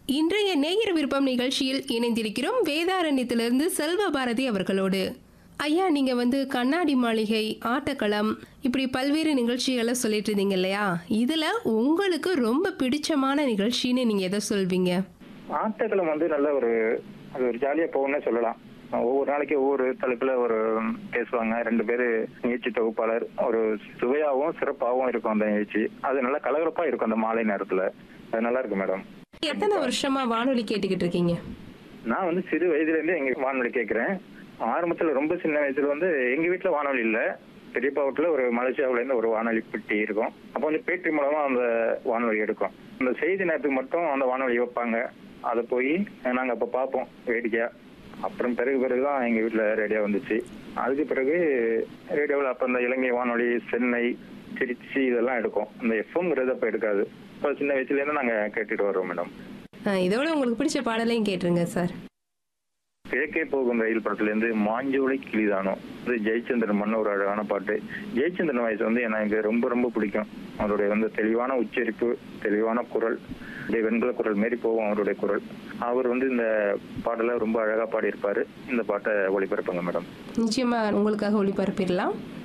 இன்றைய நேயர் விருப்பம் நிகழ்ச்சியில் இணைந்திருக்கிறோம் வேதாரண்யத்திலிருந்து செல்வ பாரதி அவர்களோடு ஐயா நீங்க வந்து கண்ணாடி மாளிகை ஆட்டக்களம் இப்படி பல்வேறு நிகழ்ச்சிகளை சொல்லிட்டு இருந்தீங்க இல்லையா இதுல உங்களுக்கு ரொம்ப பிடிச்சமான நிகழ்ச்சின்னு நீங்க எதை சொல்வீங்க ஆட்டக்களம் வந்து நல்ல ஒரு அது ஒரு ஜாலியா போகும்னே சொல்லலாம் ஒவ்வொரு நாளைக்கு ஒவ்வொரு தலைப்புல ஒரு பேசுவாங்க ரெண்டு பேரு நிகழ்ச்சி தொகுப்பாளர் ஒரு சுவையாகவும் சிறப்பாகவும் இருக்கும் அந்த நிகழ்ச்சி அது நல்லா கலகலப்பா இருக்கும் அந்த மாலை நேரத்துல அது நல்லா இருக்கு மேடம் எத்தனை வருஷமா வானொலி கேட்டுக்கிட்டு இருக்கீங்க நான் வந்து சிறு வயதுல இருந்தே எங்க வானொலி கேட்கிறேன் ஆரம்பத்துல ரொம்ப சின்ன வயசுல வந்து எங்க வீட்டுல வானொலி இல்ல பெரியப்பா வீட்டுல ஒரு மலேசியாவுல இருந்து ஒரு வானொலி பெட்டி இருக்கும் அப்போ வந்து பேட்டி மூலமா அந்த வானொலி எடுக்கும் அந்த செய்தி நேரத்துக்கு மட்டும் அந்த வானொலி வைப்பாங்க அதை போய் நாங்க அப்ப பார்ப்போம் வேடிக்கையா அப்புறம் பிறகு பிறகுதான் எங்க வீட்டுல ரேடியோ வந்துச்சு அதுக்கு பிறகு ரேடியோவில் அப்ப இந்த இலங்கை வானொலி சென்னை திருச்சி இதெல்லாம் எடுக்கும் இந்த எஃப்எம்ங்கிறது அப்ப எடுக்காது இப்போ சின்ன வயசுல இருந்து நாங்க கேட்டுட்டு வர்றோம் மேடம் அஹ் இதோட உங்களுக்கு பிடிச்ச பாடலையும் கேட்டுருங்க சார் கிழக்கே போகும் ரயில் படத்துல இருந்து மாஞ்சோலை கிளிதானோ இது ஜெயச்சந்திரன் மன்ன ஒரு அழகான பாட்டு ஜெயச்சந்திரன் வாய்ஸ் வந்து எனக்கு ரொம்ப ரொம்ப பிடிக்கும் அவருடைய வந்து தெளிவான உச்சரிப்பு தெளிவான குரல் அப்படியே வெண்கல குரல் மாரி போகும் அவருடைய குரல் அவர் வந்து இந்த பாடலை ரொம்ப அழகா பாடியிருப்பாரு இந்த பாட்டை ஒளிபரப்புங்க மேடம் நிச்சயமா உங்களுக்காக ஒளிபரப்பிடலாம்